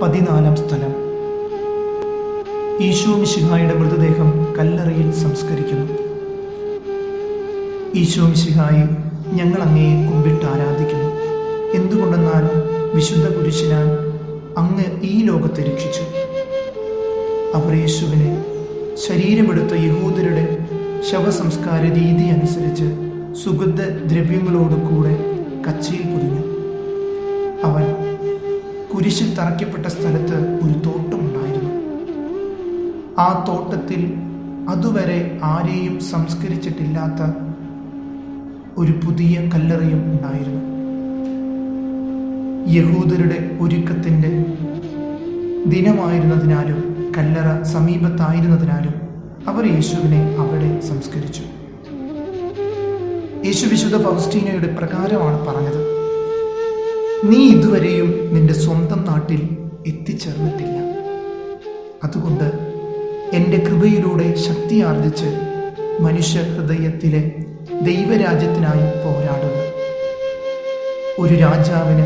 പതിനാലാം സ്ഥലം ഈശോ മിശിഹായുടെ മൃതദേഹം കല്ലറയിൽ സംസ്കരിക്കുന്നു ഈശോ മിശിഹായെ ഞങ്ങൾ അങ്ങയെ കുമ്പിട്ട് ആരാധിക്കുന്നു എന്തുകൊണ്ടെന്നാൽ വിശുദ്ധ കുരിശിനാൽ അങ്ങ് ഈ ലോകത്തെ രക്ഷിച്ചു അവർ യേശുവിനെ ശരീരമെടുത്ത യഹൂദരുടെ ശവസംസ്കാര രീതി അനുസരിച്ച് സുഗന്ധ ദ്രവ്യങ്ങളോട് കൂടെ കച്ചയിൽ പൊതിഞ്ഞു അവൻ കുരിശിൽ തറയ്ക്കപ്പെട്ട സ്ഥലത്ത് ഒരു തോട്ടമുണ്ടായിരുന്നു ആ തോട്ടത്തിൽ അതുവരെ ആരെയും സംസ്കരിച്ചിട്ടില്ലാത്ത ഒരു പുതിയ കല്ലറയും ഉണ്ടായിരുന്നു യഹൂദരുടെ ഒരുക്കത്തിൻ്റെ ദിനമായിരുന്നതിനാലും കല്ലറ സമീപത്തായിരുന്നതിനാലും അവർ യേശുവിനെ അവിടെ സംസ്കരിച്ചു യേശു വിശുദ്ധ ഫൗസ്റ്റീനയുടെ പ്രകാരമാണ് പറഞ്ഞത് നീ ഇതുവരെയും നിന്റെ സ്വന്തം നാട്ടിൽ എത്തിച്ചേർന്നിട്ടില്ല അതുകൊണ്ട് എൻ്റെ കൃപയിലൂടെ ശക്തി ആർജിച്ച് മനുഷ്യ ഹൃദയത്തിലെ ദൈവരാജ്യത്തിനായി പോരാടുക ഒരു രാജാവിന്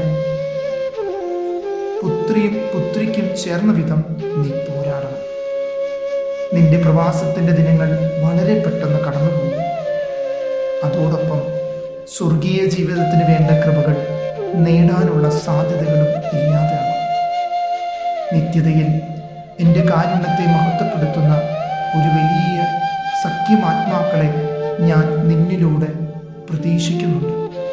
പുത്രിയും പുത്രിക്കും ചേർന്ന വിധം നീ പോരാടണം നിന്റെ പ്രവാസത്തിന്റെ ദിനങ്ങൾ വളരെ പെട്ടെന്ന് കടന്നുപോകും അതോടൊപ്പം സ്വർഗീയ ജീവിതത്തിന് വേണ്ട കൃപകൾ നേടാനുള്ള സാധ്യതകളും ഇല്ലാതെയാകും നിത്യതയിൽ എൻ്റെ കാരുണ്യത്തെ മഹത്വപ്പെടുത്തുന്ന ഒരു വലിയ സഖ്യമാത്മാക്കളെ ഞാൻ നിന്നിലൂടെ പ്രതീക്ഷിക്കുന്നുണ്ട്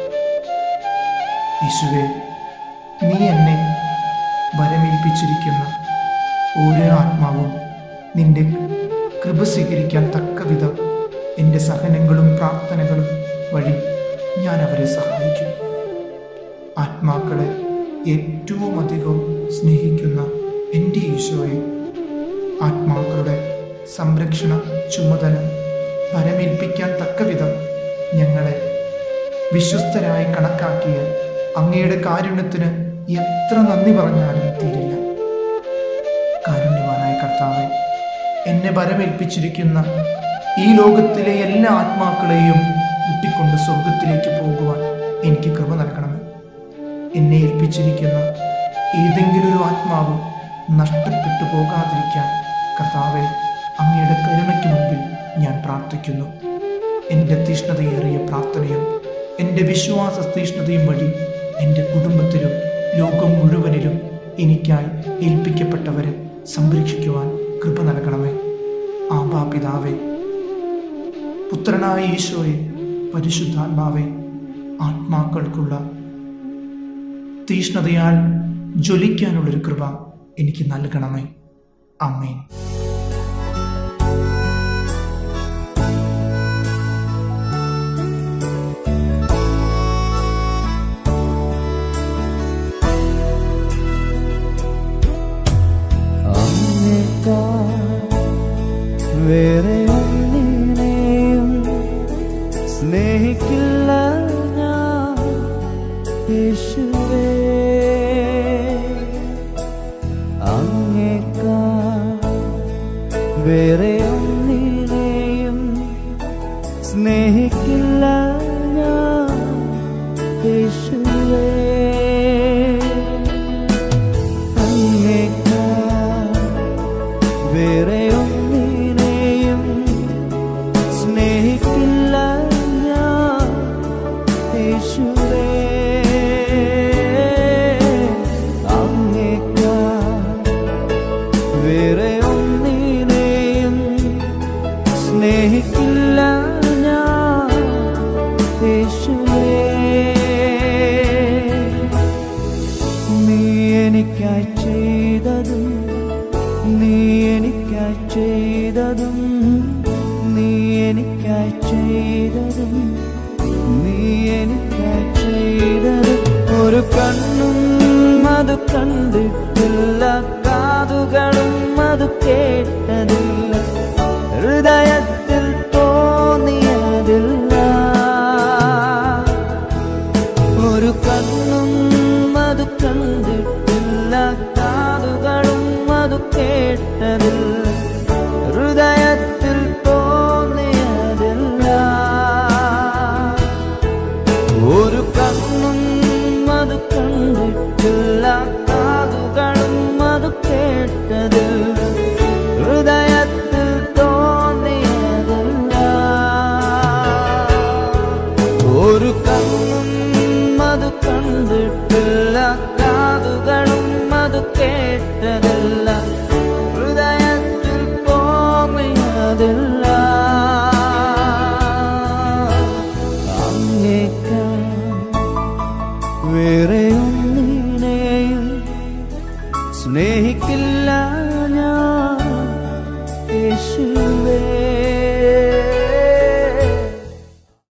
യേശുവെ നീ എന്നെ വരമേൽപ്പിച്ചിരിക്കുന്ന ഓരോ ആത്മാവും നിന്റെ കൃപ സ്വീകരിക്കാൻ തക്ക വിധം എൻ്റെ സഹനങ്ങളും പ്രാർത്ഥനകളും വഴി ഞാൻ അവരെ സഹായിക്കും ആത്മാക്കളെ ഏറ്റവും അധികം സ്നേഹിക്കുന്ന എൻ്റെ ഈശോയെ ആത്മാക്കളുടെ സംരക്ഷണ ചുമതല പരമേൽപ്പിക്കാൻ തക്ക വിധം ഞങ്ങളെ വിശ്വസ്തരായി കണക്കാക്കിയ അങ്ങയുടെ കാരുണ്യത്തിന് എത്ര നന്ദി പറഞ്ഞാലും തീരില്ല കാരുണ്യവാനായ കർത്താവെ എന്നെ വരമേൽപ്പിച്ചിരിക്കുന്ന ഈ ലോകത്തിലെ എല്ലാ ആത്മാക്കളെയും കൂട്ടിക്കൊണ്ട് സ്വർഗത്തിലേക്ക് പോകുവാൻ എനിക്ക് കൃപ നൽകണമേ എന്നെ ഏൽപ്പിച്ചിരിക്കുന്ന ഏതെങ്കിലും ഒരു ആത്മാവ് നഷ്ടപ്പെട്ടു പോകാതിരിക്കാൻ കർത്താവെ അങ്ങയുടെ കരുണയ്ക്ക് മുൻപിൽ ഞാൻ പ്രാർത്ഥിക്കുന്നു എൻ്റെ തീഷ്ണതയേറിയ പ്രാർത്ഥനയും എൻ്റെ വിശ്വാസ തീഷ്ണതയും വഴി എൻ്റെ കുടുംബത്തിലും ലോകം മുഴുവനിലും എനിക്കായി ഏൽപ്പിക്കപ്പെട്ടവരെ സംരക്ഷിക്കുവാൻ കൃപ നൽകണമേ ആബാ പിതാവേ പുത്രനായ ഈശോയെ പരിശുദ്ധാത്മാവെ ആത്മാക്കൾക്കുള്ള തീഷ്ണതയാൽ ജ്വലിക്കാനുള്ളൊരു കൃപ എനിക്ക് നൽകണമേ അമ്മേൻ വേറെ ഒന്നിനെയും സ്നേഹിക്കില്ല ഞാൻ യേശുവേ അങ്ങേക്കാൾ വേറെ ഒന്നിനെയും സ്നേഹിക്കില്ല ഞാൻ യേശുവേ അങ്ങേക്കാൾ വേറെ ഒന്നിനെയും സ്നേഹിക്കില്ല ഞാൻ യേശുവേ അങ്ങേക്കാൾ വേറെ ഒന്നിനെയും സ്നേഹിക്കില്ല ഞാൻ യേശുവേ നീ എനിക്കായി ചെയ്തതും നീ എനിക്കായി ചെയ്തതും നീ എനിക്കായി ചെയ്തതും നീ എനിക്കായി ചെയ്തതും ഒരു കണ്ണും അത് കണ്ടിട്ടില്ല കാതുകളും അത് കേട്ടതില്ല ഹൃദയത്തിൽ തോന്നിയതില്ല ഒരു കണ്ണും അത് കണ്ടിട്ടില്ല കാതുകളും അത് കേട്ടതില്ല ഹൃദയത്തിൽ തോന്നിയതില്ല ഒരു കണ്ണും അത് കണ്ടിട്ടില്ല കാതുകളും അത് കേട്ട